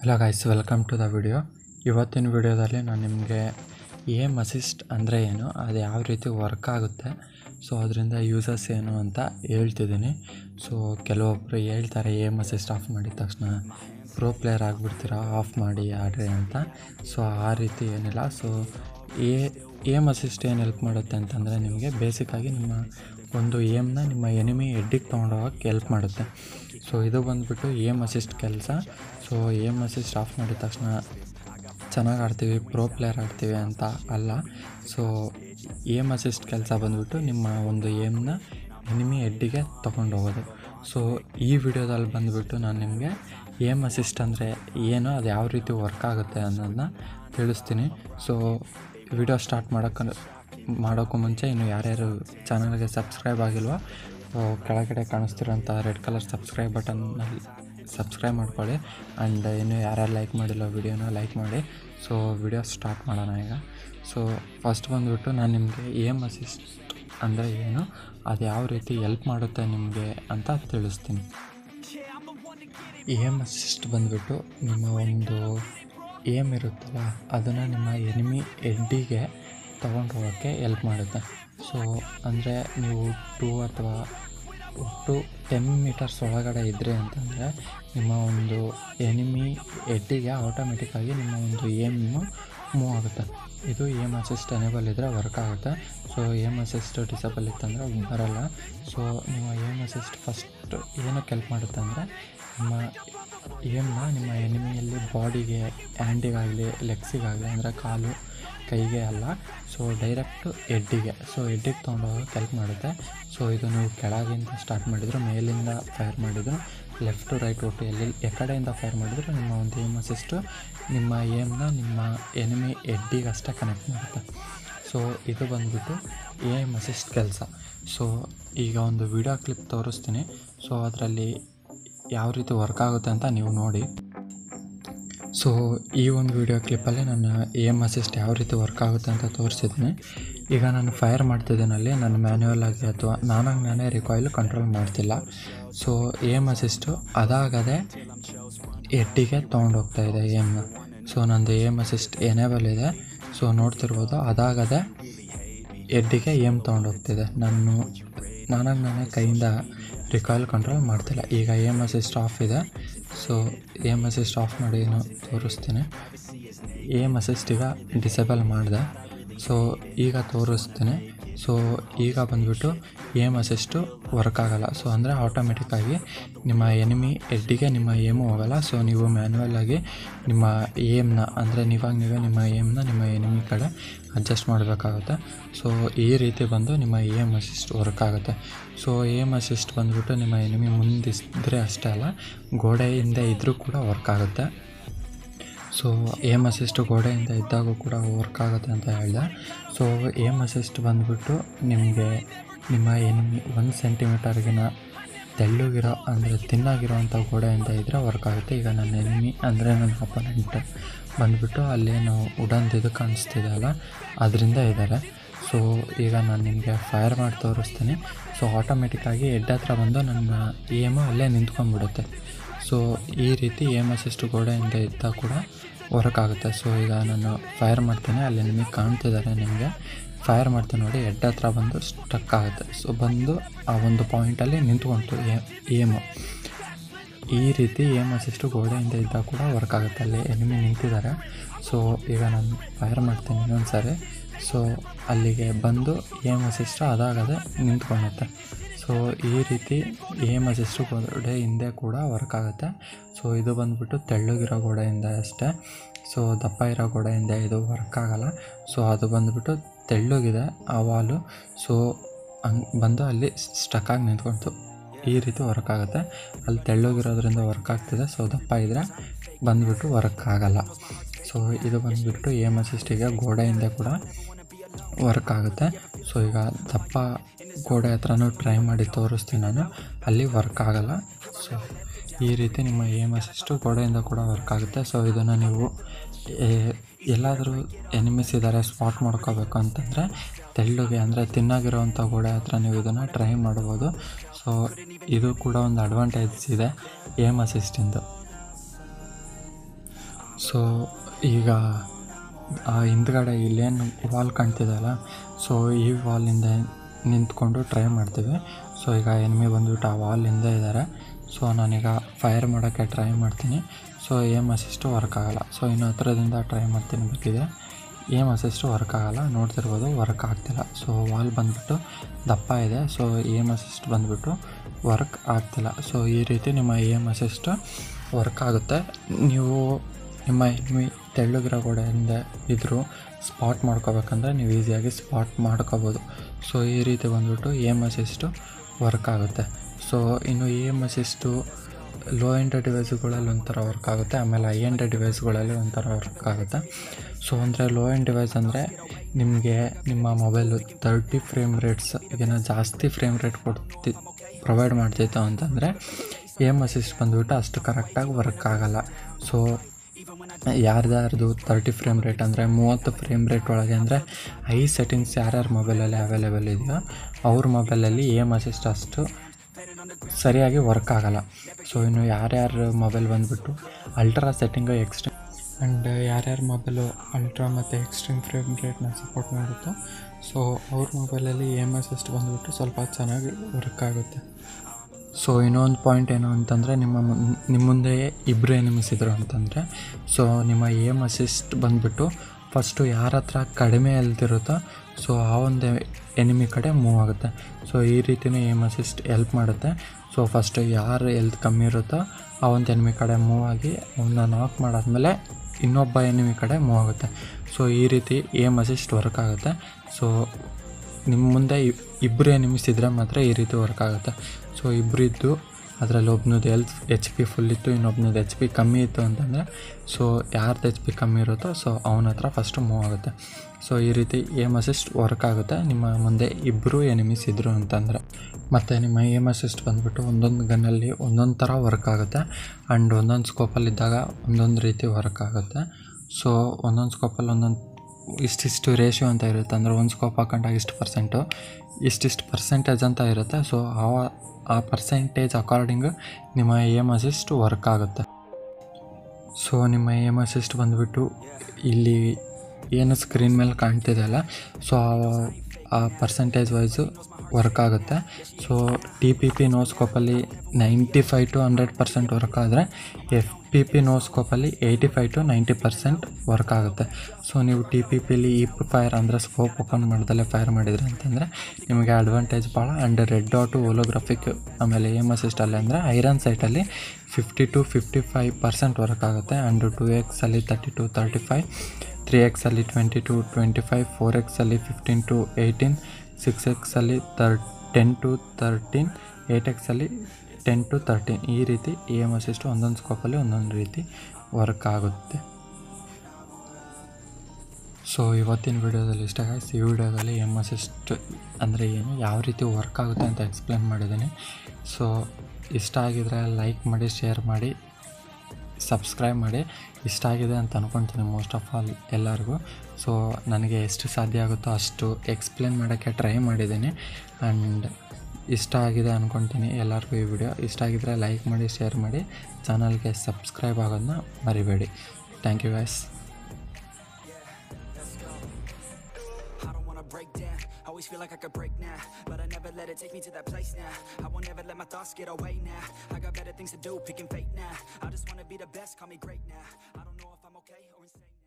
Hello guys welcome to the video ಇವತ್ತಿನ ವಿಡಿಯೋದಲ್ಲಿ ನಾನು ನಿಮಗೆ ಏಮ್ ಅಸಿಸ್ಟ್ ಅಂದರೆ ಏನು ಅದು ಯಾವ ರೀತಿ ವರ್ಕ್ ಆಗುತ್ತೆ ಸೊ ಅದರಿಂದ ಯೂಸಸ್ ಏನು ಅಂತ ಹೇಳ್ತಿದ್ದೀನಿ ಸೊ ಕೆಲವೊಬ್ಬರು ಹೇಳ್ತಾರೆ ಏಮ್ ಅಸಿಸ್ಟ್ ಆಫ್ ಮಾಡಿದ ತಕ್ಷಣ ಪ್ರೋ ಪ್ಲೇಯರ್ ಆಗಿಬಿಡ್ತೀರಾ ಆಫ್ ಮಾಡಿ ಆಡ್ರಿ ಅಂತ ಸೊ ಆ ರೀತಿ ಏನಿಲ್ಲ ಸೊ ಏ ಏಮ್ ಅಸಿಸ್ಟ್ ಏನು ಹೆಲ್ಪ್ ಮಾಡುತ್ತೆ ಅಂತಂದರೆ ನಿಮಗೆ ಬೇಸಿಕ್ಕಾಗಿ ನಿಮ್ಮ ಒಂದು ಏಮ್ನ ನಿಮ್ಮ ಎನಿಮಿ ಎಡ್ಡಿಗೆ ತೊಗೊಂಡೋಗಕ್ಕೆ ಹೆಲ್ಪ್ ಮಾಡುತ್ತೆ ಸೊ ಇದು ಬಂದುಬಿಟ್ಟು ಏಮ್ ಅಸಿಸ್ಟ್ ಕೆಲಸ ಸೊ ಏಮ್ ಅಸಿಸ್ಟ್ ಆಫ್ ಮಾಡಿದ ತಕ್ಷಣ ಚೆನ್ನಾಗಿ ಆಡ್ತೀವಿ ಪ್ರೋ ಪ್ಲೇಯರ್ ಆಡ್ತೀವಿ ಅಂತ ಅಲ್ಲ ಸೊ ಏಮ್ ಅಸಿಸ್ಟ್ ಕೆಲಸ ಬಂದುಬಿಟ್ಟು ನಿಮ್ಮ ಒಂದು ಏಮ್ನ ಎನಿಮಿ ಎಡ್ಡಿಗೆ ತೊಗೊಂಡೋಗೋದು ಸೊ ಈ ವಿಡಿಯೋದಲ್ಲಿ ಬಂದುಬಿಟ್ಟು ನಾನು ನಿಮಗೆ ಏಮ್ ಅಸಿಸ್ಟ್ ಅಂದರೆ ಏನು ಅದು ಯಾವ ರೀತಿ ವರ್ಕ್ ಆಗುತ್ತೆ ಅನ್ನೋದನ್ನ ತಿಳಿಸ್ತೀನಿ ಸೊ ವಿಡಿಯೋ ಸ್ಟಾರ್ಟ್ ಮಾಡೋಕ್ಕೆ ಮಾಡೋಕ್ಕೂ ಮುಂಚೆ ಇನ್ನು ಯಾರ್ಯಾರು ಚಾನಲ್ಗೆ ಸಬ್ಸ್ಕ್ರೈಬ್ ಆಗಿಲ್ವೋ ಸೊ ಕೆಳಗಡೆ ಕಾಣಿಸ್ತಿರೋಂಥ ರೆಡ್ ಕಲರ್ ಸಬ್ಸ್ಕ್ರೈಬ್ ಬಟನ್ನಲ್ಲಿ ಸಬ್ಸ್ಕ್ರೈಬ್ ಮಾಡ್ಕೊಳ್ಳಿ ಆ್ಯಂಡ್ ಇನ್ನು ಯಾರ್ಯಾರು ಲೈಕ್ ಮಾಡಿಲ್ಲ ವಿಡಿಯೋನ ಲೈಕ್ ಮಾಡಿ ಸೊ ವಿಡಿಯೋ ಸ್ಟಾರ್ಟ್ ಮಾಡೋಣ ಈಗ ಸೊ ಫಸ್ಟ್ ಬಂದುಬಿಟ್ಟು ನಾನು ನಿಮಗೆ ಏಮ್ ಅಸಿಸ್ಟ್ ಅಂದರೆ ಏನು ಅದು ಯಾವ ರೀತಿ ಎಲ್ಪ್ ಮಾಡುತ್ತೆ ನಿಮಗೆ ಅಂತ ತಿಳಿಸ್ತೀನಿ ಏಮ್ ಅಸಿಸ್ಟ್ ಬಂದುಬಿಟ್ಟು ನಿಮ್ಮ ಒಂದು ಏಮ್ ಇರುತ್ತಲ್ಲ ಅದನ್ನು ನಿಮ್ಮ ಎನಿಮಿ ಎಡ್ಡಿಗೆ ತೊಗೊಂಡು ಹೋಗೋಕ್ಕೆ ಎಲ್ಪ್ ಮಾಡುತ್ತೆ ಸೊ ಅಂದರೆ ನೀವು ಟೂ ಅಥವಾ ಒಟ್ಟು ಟೆನ್ ಮೀಟರ್ಸ್ ಒಳಗಡೆ ಇದ್ರಿ ಅಂತಂದರೆ ನಿಮ್ಮ ಒಂದು ಎನಿಮಿ ಎಡ್ಡಿಗೆ ಆಟೋಮೆಟಿಕ್ಕಾಗಿ ನಿಮ್ಮ ಒಂದು ಏಮು ಮೂವ್ ಆಗುತ್ತೆ ಇದು ಏಮ್ ಅಸಿಸ್ಟ್ ಎನೇಬಲ್ ಇದ್ದರೆ ವರ್ಕ್ ಆಗುತ್ತೆ ಸೊ ಏಮ್ ಅಸಿಸ್ಟ್ ಡಿಸೇಬಲ್ ಇತ್ತಂದರೆ ಬರಲ್ಲ ಸೊ ನಿಮ್ಮ ಏಮ್ ಅಸಿಸ್ಟ್ ಫಸ್ಟ್ ಏನಕ್ಕೆ ಹೆಲ್ಪ್ ಮಾಡುತ್ತೆ ಅಂದರೆ ನಿಮ್ಮ ಏಮ್ನ ನಿಮ್ಮ ಎನಿಮಿಯಲ್ಲಿ ಬಾಡಿಗೆ ಹ್ಯಾಂಡಿಗಾಗಲಿ ಲೆಗ್ಸಿಗಾಗಲಿ ಅಂದರೆ ಕಾಲು ಕೈಗೆ ಅಲ್ಲ ಸೊ ಡೈರೆಕ್ಟು ಎಡ್ಡಿಗೆ ಸೊ ಎಡ್ಡಿಗೆ ತೊಗೊಂಡೋಗಕ್ಕೆ ಹೆಲ್ಪ್ ಮಾಡುತ್ತೆ ಸೊ ಇದು ನೀವು ಕೆಳಗಿಂದ ಸ್ಟಾರ್ಟ್ ಮಾಡಿದ್ರು ಮೇಲಿಂದ ಫೈರ್ ಮಾಡಿದ್ರು ಲೆಫ್ಟ್ ರೈಟ್ ಒಟ್ಟು ಎಲ್ಲಿ ಎಕಡೆಯಿಂದ ಫೈರ್ ಮಾಡಿದ್ರು ನಿಮ್ಮ ಒಂದು ಏಮ್ ಅಸಿಸ್ಟು ನಿಮ್ಮ ಏಮ್ನ ನಿಮ್ಮ ಎನಿಮಿ ಎಡ್ಡಿಗೆ ಅಷ್ಟೇ ಕನೆಕ್ಟ್ ಮಾಡುತ್ತೆ ಸೊ ಇದು ಬಂದ್ಬಿಟ್ಟು ಏಮ್ ಅಸಿಸ್ಟ್ ಕೆಲಸ ಸೊ ಈಗ ಒಂದು ವಿಡಿಯೋ ಕ್ಲಿಪ್ ತೋರಿಸ್ತೀನಿ ಸೊ ಅದರಲ್ಲಿ ಯಾವ ರೀತಿ ವರ್ಕ್ ಆಗುತ್ತೆ ಅಂತ ನೀವು ನೋಡಿ ಸೊ ಈ ಒಂದು ವಿಡಿಯೋ ಕ್ಲಿಪ್ಪಲ್ಲಿ ನಾನು ಏಮ್ ಅಸಿಸ್ಟ್ ಯಾವ ರೀತಿ ವರ್ಕ್ ಆಗುತ್ತೆ ಅಂತ ತೋರಿಸಿದ್ದೀನಿ ಈಗ ನಾನು ಫೈರ್ ಮಾಡ್ತಿದ್ದೀನಲ್ಲಿ ನಾನು ಮ್ಯಾನ್ಯುವಲ್ ಆಗಿ ಅಥವಾ ನಾನಾಗಿ ನಾನೇ ರಿಕಾಯಿಲ್ ಕಂಟ್ರೋಲ್ ಮಾಡ್ತಿಲ್ಲ ಸೊ ಏಮ್ ಅಸಿಸ್ಟು ಅದಾಗದೆ ಎಡ್ಡಿಗೆ ತೊಗೊಂಡೋಗ್ತಾ ಇದೆ ಏಮ್ನ ಸೊ ನಂದು ಏಮ್ ಅಸಿಸ್ಟ್ ಎನೇಬಲ್ ಇದೆ ಸೊ ನೋಡ್ತಿರ್ಬೋದು ಅದಾಗದೆ ಎಡ್ಡಿಗೆ ಏಮ್ ತೊಗೊಂಡೋಗ್ತಿದೆ ನಾನು ನಾನಾಗಿ ನಾನೇ ಕೈಯಿಂದ ರಿಕಾಯಿಲ್ ಕಂಟ್ರೋಲ್ ಮಾಡ್ತಿಲ್ಲ ಈಗ ಏಮ್ ಅಸಿಸ್ಟ್ ಆಫ್ ಇದೆ ಸೊ ಏಮ್ ಅಸಿಸ್ಟ್ ಆಫ್ ಮಾಡಿ ಏನು ತೋರಿಸ್ತೀನಿ ಏಮ್ ಅಸಿಸ್ಟ್ ಈಗ ಡಿಸೇಬಲ್ ಮಾಡಿದೆ ಸೊ ಈಗ ತೋರಿಸ್ತೀನಿ ಸೊ ಈಗ ಬಂದುಬಿಟ್ಟು ಏಮ್ ಅಸಿಸ್ಟು ವರ್ಕ್ ಆಗೋಲ್ಲ ಸೊ ಅಂದರೆ ಆಟೋಮೆಟಿಕ್ಕಾಗಿ ನಿಮ್ಮ ಎನಿಮಿ ಎಡ್ಡಿಗೆ ನಿಮ್ಮ ಏಮು ಹೋಗಲ್ಲ ಸೊ ನೀವು ಮ್ಯಾನ್ಯುವಲ್ ಆಗಿ ನಿಮ್ಮ ಏಮ್ನ ಅಂದರೆ ನೀವಾಗ ನೀವೇ ನಿಮ್ಮ ಏಮ್ನ ನಿಮ್ಮ ಎನಿಮಿ ಕಡೆ ಅಡ್ಜಸ್ಟ್ ಮಾಡಬೇಕಾಗುತ್ತೆ ಸೊ ಈ ರೀತಿ ಬಂದು ನಿಮ್ಮ ಏಮ್ ಅಸಿಸ್ಟ್ ವರ್ಕ್ ಆಗುತ್ತೆ ಸೊ ಏಮ್ ಅಸಿಸ್ಟ್ ಬಂದುಬಿಟ್ಟು ನಿಮ್ಮ ಎನಿಮಿ ಮುಂದಿದ್ರೆ ಅಷ್ಟೇ ಅಲ್ಲ ಗೋಡೆ ಹಿಂದೆ ಇದ್ದರೂ ಕೂಡ ವರ್ಕ್ ಆಗುತ್ತೆ ಸೊ ಏಮ್ ಅಸಿಸ್ಟ್ ಗೋಡೆಯಿಂದ ಇದ್ದಾಗೂ ಕೂಡ ವರ್ಕ್ ಆಗುತ್ತೆ ಅಂತ ಹೇಳಿದೆ ಸೊ ಏಮ್ ಅಸಿಸ್ಟ್ ಬಂದುಬಿಟ್ಟು ನಿಮಗೆ ನಿಮ್ಮ ಎನಿಮಿ ಒಂದು ಸೆಂಟಿಮೀಟರ್ಗಿನ ತೆಳ್ಳಗಿರೋ ಅಂದರೆ ತಿನ್ನಾಗಿರೋ ಅಂಥ ಗೋಡೆಯಿಂದ ಇದ್ದರೆ ವರ್ಕ್ ಆಗುತ್ತೆ ಈಗ ನನ್ನ ಎನಿಮಿ ಅಂದರೆ ನನ್ನ ಅಪೋನೆಂಟ್ ಬಂದುಬಿಟ್ಟು ಅಲ್ಲೇನು ಉಡನ್ದಿದ್ದು ಕಾಣಿಸ್ತಿದೆ ಅಲ್ಲ ಅದರಿಂದ ಇದ್ದಾರೆ ಸೊ ಈಗ ನಾನು ನಿಮಗೆ ಫೈರ್ ಮಾಡಿ ತೋರಿಸ್ತೀನಿ ಸೊ ಆಟೋಮೆಟಿಕ್ಕಾಗಿ ಎಡ್ ಹತ್ರ ಬಂದು ನನ್ನ ಏಮು ಅಲ್ಲೇ ನಿಂತ್ಕೊಂಡ್ಬಿಡುತ್ತೆ ಸೊ ಈ ರೀತಿ ಏಮ್ ಅಸಿಸ್ಟ್ ಗೋಡೆಯಿಂದ ಇದ್ದಾಗ ಕೂಡ ವರ್ಕ್ ಆಗುತ್ತೆ ಸೊ ಈಗ ನಾನು ಫೈರ್ ಮಾಡ್ತೀನಿ ಅಲ್ಲಿ ನಿಮಗೆ ಕಾಣ್ತಿದ್ದಾರೆ ನಿಮಗೆ ಫೈರ್ ಮಾಡ್ತೀನಿ ನೋಡಿ ಎಡ್ ಹತ್ರ ಬಂದು ಸ್ಟಕ್ ಆಗುತ್ತೆ ಸೊ ಬಂದು ಆ ಒಂದು ಪಾಯಿಂಟಲ್ಲಿ ನಿಂತ್ಕೊಂತು ಏಮು ಈ ರೀತಿ ಏಮ್ ಅಸಿಸ್ಟು ಗೋಡೆಯಿಂದ ಇದ್ದಾಗ ಕೂಡ ವರ್ಕ್ ಆಗುತ್ತೆ ಅಲ್ಲಿ ಎನಿಮಿ ನಿಂತಿದ್ದಾರೆ ಸೊ ಈಗ ನಾನು ಫೈರ್ ಮಾಡ್ತೀನಿ ಇನ್ನೊಂದು ಸಾರಿ ಸೊ ಅಲ್ಲಿಗೆ ಬಂದು ಏಮ್ ಅಸಿಸ್ಟು ಅದಾಗದೆ ನಿಂತ್ಕೊಳ್ಳುತ್ತೆ ಸೊ ಈ ರೀತಿ ಏಮ್ ಅಸಿಸ್ಟು ಗೋಡೆ ಹಿಂದೆ ಕೂಡ ವರ್ಕ್ ಆಗುತ್ತೆ ಸೊ ಇದು ಬಂದುಬಿಟ್ಟು ತೆಳ್ಳಗಿರೋ ಗೋಡೆಯಿಂದ ಅಷ್ಟೇ ಸೊ ದಪ್ಪ ಇರೋ ಗೋಡೆಯಿಂದ ಇದು ವರ್ಕ್ ಆಗಲ್ಲ ಸೊ ಅದು ಬಂದುಬಿಟ್ಟು ತೆಳ್ಳಗಿದೆ ಆ ವಾಲು ಸೊ ಹಂಗೆ ಬಂದು ಅಲ್ಲಿ ಸ್ಟಕ್ಕಾಗಿ ನಿಂತ್ಕೊಳ್ತು ಈ ರೀತಿ ವರ್ಕ್ ಆಗುತ್ತೆ ಅಲ್ಲಿ ತೆಳ್ಳಗಿರೋದ್ರಿಂದ ವರ್ಕ್ ಆಗ್ತಿದೆ ಸೊ ದಪ್ಪ ಇದ್ದರೆ ಬಂದುಬಿಟ್ಟು ವರ್ಕ್ ಆಗಲ್ಲ ಸೊ ಇದು ಬಂದುಬಿಟ್ಟು ಏಮ್ ಅಸಿಸ್ಟಿಗೆ ಗೋಡೆಯಿಂದ ಕೂಡ ವರ್ಕ್ ಆಗುತ್ತೆ ಸೊ ಈಗ ದಪ್ಪ ಗೋಡೆ ಹತ್ರನೂ ಟ್ರೈ ಮಾಡಿ ತೋರಿಸ್ತೀನಿ ನಾನು ಅಲ್ಲಿ ವರ್ಕ್ ಆಗಲ್ಲ ಸೊ ಈ ರೀತಿ ನಿಮ್ಮ ಏಮ್ ಅಸಿಸ್ಟು ಗೋಡೆಯಿಂದ ಕೂಡ ವರ್ಕ್ ಆಗುತ್ತೆ ಸೊ ಇದನ್ನು ನೀವು ಎಲ್ಲಾದರೂ ಎನಿಮಿಸ್ ಇದ್ದಾರೆ ಸ್ಪಾಟ್ ಮಾಡ್ಕೋಬೇಕು ಅಂತಂದರೆ ತೆಳ್ಳಗೆ ಅಂದರೆ ತಿನ್ನಾಗಿರೋವಂಥ ಗೋಡೆ ಹತ್ರ ನೀವು ಇದನ್ನು ಟ್ರೈ ಮಾಡ್ಬೋದು ಸೊ ಇದು ಕೂಡ ಒಂದು ಅಡ್ವಾಂಟೇಜ್ ಇದೆ ಏಮ್ ಅಸಿಸ್ಟಿಂದು ಸೊ ಈಗ ಆ ಹಿಂದ್ಗಡೆ ಇಲ್ಲೇನು ವಾಲ್ ಕಾಣ್ತಿದೆಯಲ್ಲ ಸೊ ಈ ವಾಲಿಂದ ನಿಂತ್ಕೊಂಡು ಟ್ರೈ ಮಾಡ್ತೀವಿ ಸೊ ಈಗ ಎನಿಮಿ ಬಂದುಬಿಟ್ಟು ಆ ವಾಲಿಂದ ಇದ್ದಾರೆ ಸೊ ನಾನೀಗ ಫೈರ್ ಮಾಡೋಕ್ಕೆ ಟ್ರೈ ಮಾಡ್ತೀನಿ ಸೊ ಏಮ್ ಅಸಿಸ್ಟು ವರ್ಕ್ ಆಗಲ್ಲ ಸೊ ಇನ್ನು ಹತ್ರದಿಂದ ಟ್ರೈ ಮಾಡ್ತೀನಿ ಬೇಕಿದ್ರೆ ಏಮ್ ಅಸಿಸ್ಟು ವರ್ಕ್ ಆಗಲ್ಲ ನೋಡ್ತಿರ್ಬೋದು ವರ್ಕ್ ಆಗ್ತಿಲ್ಲ ಸೊ ವಾಲ್ ಬಂದುಬಿಟ್ಟು ದಪ್ಪ ಇದೆ ಸೊ ಏಮ್ ಅಸಿಸ್ಟ್ ಬಂದುಬಿಟ್ಟು ವರ್ಕ್ ಆಗ್ತಿಲ್ಲ ಸೊ ಈ ರೀತಿ ನಿಮ್ಮ ಏಮ್ ಅಸಿಸ್ಟ್ ವರ್ಕ್ ಆಗುತ್ತೆ ನೀವು ನಿಮ್ಮ ಎನಿಮಿ ತೆಳ್ಳಗಿರೋ ಗೋಡೆಯಿಂದ ಇದ್ದರೂ ಸ್ಪಾಟ್ ಮಾಡ್ಕೋಬೇಕಂದ್ರೆ ನೀವು ಈಸಿಯಾಗಿ ಸ್ಪಾಟ್ ಮಾಡ್ಕೋಬೋದು ಸೊ ಈ ರೀತಿ ಬಂದುಬಿಟ್ಟು ಏಮ್ ಅಸಿಸ್ಟು ವರ್ಕ್ ಆಗುತ್ತೆ ಸೊ ಇನ್ನು uh aim assist low end ಡಿವೈಸ್ಗಳಲ್ಲಿ ಒಂಥರ ವರ್ಕ್ ಆಗುತ್ತೆ ಆಮೇಲೆ ಐ ಎಂಡ್ ಡಿವೈಸ್ಗಳಲ್ಲಿ ಒಂಥರ ವರ್ಕ್ ಆಗುತ್ತೆ ಸೊ ಅಂದರೆ ಲೋ ಎಂಡ್ ಡಿವೈಸ್ ಅಂದರೆ ನಿಮಗೆ ನಿಮ್ಮ ಮೊಬೈಲು ತರ್ಟಿ ಫ್ರೇಮ್ ರೇಟ್ಸ್ ಈಗಿನ ಜಾಸ್ತಿ ಫ್ರೇಮ್ ರೇಟ್ ಕೊಡ್ತಿ ಪ್ರೊವೈಡ್ ಮಾಡ್ತಿತ್ತು ಅಂತಂದರೆ ಎಮ್ ಅಸಿಸ್ಟ್ ಬಂದುಬಿಟ್ಟು ಅಷ್ಟು ಕರೆಕ್ಟಾಗಿ ವರ್ಕ್ ಆಗಲ್ಲ ಸೊ ಯಾರ್ದಾರ್ದು ತರ್ಟಿ ಫ್ರೇಮ್ ರೇಟ್ ಅಂದರೆ ಮೂವತ್ತು ಫ್ರೇಮ್ ರೇಟ್ ಒಳಗೆ ಅಂದರೆ ಐ ಸೆಟ್ಟಿಂಗ್ಸ್ ಯಾರ್ಯಾರ ಮೊಬೈಲಲ್ಲಿ ಅವೈಲೇಬಲ್ ಇದೆಯೋ ಅವ್ರ ಮೊಬೈಲಲ್ಲಿ ಎಮ್ ಅಸಿಸ್ಟ್ ಅಷ್ಟು ಸರಿಯಾಗಿ ವರ್ಕ್ ಆಗಲ್ಲ ಸೊ ಇನ್ನು ಯಾರ್ಯಾರ ಮೊಬೈಲ್ ಬಂದುಬಿಟ್ಟು ಅಲ್ಟ್ರಾ ಸೆಟ್ಟಿಂಗು ಎಕ್ಸ್ಟ್ರೀಮ್ ಆ್ಯಂಡ್ ಯಾರ್ಯಾರ ಮೊಬೈಲು ಅಲ್ಟ್ರಾ ಮತ್ತು ಎಕ್ಸ್ಟ್ರೀಮ್ ಫ್ರೇಮ್ ರೇಟ್ನ ಸಪೋರ್ಟ್ ಮಾಡುತ್ತೋ ಸೊ ಅವ್ರ ಮೊಬೈಲಲ್ಲಿ ಎಮ್ ಅಸಿಸ್ಟ್ ಬಂದುಬಿಟ್ಟು ಸ್ವಲ್ಪ ಚೆನ್ನಾಗಿ ವರ್ಕ್ ಆಗುತ್ತೆ ಸೊ ಇನ್ನೊಂದು ಪಾಯಿಂಟ್ ಏನು ಅಂತಂದರೆ ನಿಮ್ಮ ಮುನ್ ನಿಮ್ಮ ಮುಂದೆ ಇಬ್ಬರು ಎನಿಮಿಸ್ ಇದ್ರು ಅಂತಂದರೆ ಸೊ ನಿಮ್ಮ ಏಮ್ ಅಸಿಸ್ಟ್ ಬಂದುಬಿಟ್ಟು ಫಸ್ಟು ಯಾರ ಹತ್ರ ಕಡಿಮೆ ಎಲ್ತಿರುತ್ತೋ ಸೊ ಆ ಒಂದು ಎನಿಮಿ ಕಡೆ ಮೂವ್ ಆಗುತ್ತೆ ಸೊ ಈ ರೀತಿಯೂ ಏಮ್ ಅಸಿಸ್ಟ್ ಎಲ್ಪ್ ಮಾಡುತ್ತೆ ಸೊ ಫಸ್ಟು ಯಾರು ಎಲ್ತ್ ಕಮ್ಮಿ ಇರುತ್ತೋ ಆ ಒಂದು ಎನಿಮಿ ಕಡೆ ಮೂವ್ ಆಗಿ ಅವನ್ನ ನಾಕ್ ಮಾಡಾದ್ಮೇಲೆ ಇನ್ನೊಬ್ಬ ಎನಿಮಿ ಕಡೆ ಮೂವ್ ಆಗುತ್ತೆ ಸೊ ಈ ರೀತಿ ಏಮ್ ಅಸಿಸ್ಟ್ ವರ್ಕ್ ಆಗುತ್ತೆ ಸೊ ನಿಮ್ಮ ಮುಂದೆ ಇ- ಇಬ್ಬರು ಎನಿಮಿಸ್ ಇದ್ದರೆ ಮಾತ್ರ ಈ ರೀತಿ ವರ್ಕ್ ಆಗುತ್ತೆ ಸೊ ಇಬ್ಬರು ಇದ್ದು ಅದರಲ್ಲಿ ಒಬ್ನದ್ದು ಎಲ್ತ್ ಎಚ್ ಪಿ ಫುಲ್ ಇತ್ತು ಇನ್ನೊಬ್ನದ್ದು ಎಚ್ ಪಿ ಕಮ್ಮಿ ಇತ್ತು ಅಂತಂದರೆ ಸೊ ಯಾರ್ದು ಎಚ್ ಪಿ ಕಮ್ಮಿ ಇರುತ್ತೋ ಸೊ ಅವನ ಹತ್ರ ಫಸ್ಟು ಮೂವ್ ಆಗುತ್ತೆ ಸೊ ಈ ರೀತಿ ಏಮ್ ಅಸಿಸ್ಟ್ ವರ್ಕ್ ಆಗುತ್ತೆ ನಿಮ್ಮ ಮುಂದೆ ಇಬ್ಬರು ಎನಿಮಿಸ್ ಇದ್ದರು ಅಂತಂದರೆ ಮತ್ತು ನಿಮ್ಮ ಏಮ್ ಅಸಿಸ್ಟ್ ಬಂದುಬಿಟ್ಟು ಒಂದೊಂದು ಗನ್ನಲ್ಲಿ ಒಂದೊಂದು ಥರ ವರ್ಕ್ ಆಗುತ್ತೆ ಆ್ಯಂಡ್ ಒಂದೊಂದು ಸ್ಕೋಪಲ್ಲಿದ್ದಾಗ ಒಂದೊಂದು ರೀತಿ ವರ್ಕ್ ಆಗುತ್ತೆ ಸೊ ಒಂದೊಂದು ಸ್ಕೋಪಲ್ಲಿ ಒಂದೊಂದು ಇಷ್ಟಿಷ್ಟು ರೇಷಿಯೋ ಅಂತ ಇರುತ್ತೆ ಅಂದರೆ ಒಂದು ಸ್ಕೋಪ್ ಹಾಕೊಂಡಾಗ ಇಷ್ಟು ಪರ್ಸೆಂಟು ಇಷ್ಟಿಷ್ಟು ಪರ್ಸೆಂಟೇಜ್ ಅಂತ ಇರುತ್ತೆ ಸೊ ಆ ಆ ಪರ್ಸೆಂಟೇಜ್ ಅಕಾರ್ಡಿಂಗ್ ನಿಮ್ಮ ಏಮ್ ಅಸಿಸ್ಟ್ ವರ್ಕ್ ಆಗುತ್ತೆ ಸೊ ನಿಮ್ಮ ಏಮ್ ಅಸಿಸ್ಟ್ ಬಂದುಬಿಟ್ಟು ಇಲ್ಲಿ ಏನು ಸ್ಕ್ರೀನ್ ಮೇಲೆ ಕಾಣ್ತಿದೆಯಲ್ಲ ಸೊ ಆ- ಆ ಪರ್ಸೆಂಟೇಜ್ ವೈಸು ವರ್ಕ್ ಆಗುತ್ತೆ so T P P no ಸ್ಕೋಪಲ್ಲಿ ninety five to hundred percent work ಆದರೆ ಎಫ್ ಪಿ ಪಿ ನೋ ಸ್ಕೋಪಲ್ಲಿ eighty five to ninety percent work ಆಗುತ್ತೆ ಸೊ ನೀವು ಟಿ ಪಿ ಪಿಲಿ ಇಪ್ ಫೈರ್ ಅಂದರೆ ಸ್ಕೋಪ್ ಓಪನ್ ಮಾಡ್ದಲ್ಲೇ ಫೈರ್ ಮಾಡಿದ್ರಿ ಅಂತಂದರೆ ನಿಮಗೆ ಅಡ್ವಾಂಟೇಜ್ ಭಾಳ ಆ್ಯಂಡ್ ರೆಡ್ ಡಾಟು ಓಲೋಗ್ರಾಫಿಕ್ ಆಮೇಲೆ ಎಮ್ ಅಸಿಸ್ಟಲ್ಲಿ ಅಂದರೆ ಐರನ್ ಸೈಟಲ್ಲಿ fifty to fifty five percent work ಆಗುತ್ತೆ ಆ್ಯಂಡ್ ಟು ಎಕ್ಸಲ್ಲಿ thirty to thirty five three ಎಕ್ಸಲ್ಲಿ twenty to twenty five four ಎಕ್ಸಲ್ಲಿ ಫಿಫ್ಟೀನ್ ಟು ಏಯ್ಟೀನ್ ಸಿಕ್ಸ್ ಎಕ್ಸಲ್ಲಿ thir ten to thirteen eight ಎಕ್ಸಲ್ಲಿ ಟೆನ್ ಟು ತರ್ಟೀನ್ ಈ ರೀತಿ E M assist ಒಂದೊಂದು ಸ್ಕೋಪಲ್ಲಿ ಒಂದೊಂದು ರೀತಿ ವರ್ಕ್ ಆಗುತ್ತೆ ಸೊ ಇವತ್ತಿನ ವಿಡಿಯೋದಲ್ಲಿ ಇಷ್ಟ ಗಾಯ್ಸ್ ಈ ವಿಡಿಯೋದಲ್ಲಿ ಎಮ್ ಅಸಿಸ್ಟ್ ಅಂದರೆ ಏನು ಯಾವ ರೀತಿ ವರ್ಕ್ ಆಗುತ್ತೆ ಅಂತ ಎಕ್ಸ್ಪ್ಲೇನ್ ಮಾಡಿದ್ದೀನಿ ಸೊ ಇಷ್ಟ ಆಗಿದರೆ ಲೈಕ್ ಮಾಡಿ ಶೇರ್ ಮಾಡಿ ಸಬ್ಸ್ಕ್ರೈಬ್ ಮಾಡಿ ಇಷ್ಟ ಆಗಿದೆ ಅಂತ ಅಂದ್ಕೊಳ್ತೀನಿ ಮೋಸ್ಟ್ ಆಫ್ ಆಲ್ ಎಲ್ಲರಿಗೂ ಸೊ ನನಗೆ ಎಷ್ಟು ಸಾಧ್ಯ ಆಗುತ್ತೋ ಅಷ್ಟು ಎಕ್ಸ್ಪ್ಲೇನ್ ಮಾಡೋಕ್ಕೆ ಟ್ರೈ ಮಾಡಿದ್ದೀನಿ ಆ್ಯಂಡ್ ಇಷ್ಟ ಆಗಿದೆ ಅಂದ್ಕೊಳ್ತೀನಿ ಎಲ್ಲರಿಗೂ ಈ ವಿಡಿಯೋ ಇಷ್ಟ ಆಗಿದ್ರೆ ಲೈಕ್ ಮಾಡಿ ಶೇರ್ ಮಾಡಿ ಚಾನಲ್ಗೆ ಸಬ್ಸ್ಕ್ರೈಬ್ ಆಗೋದನ್ನ ಮರಿಬೇಡಿ thank you guys I don't wanna break down. Always feel like I could break now, but I never let it take me to that place now. I won't ever let my thoughts get away now. I got better things to do, picking fate now. I just wanna be the best, call me great now. I don't know if I'm okay or insane now.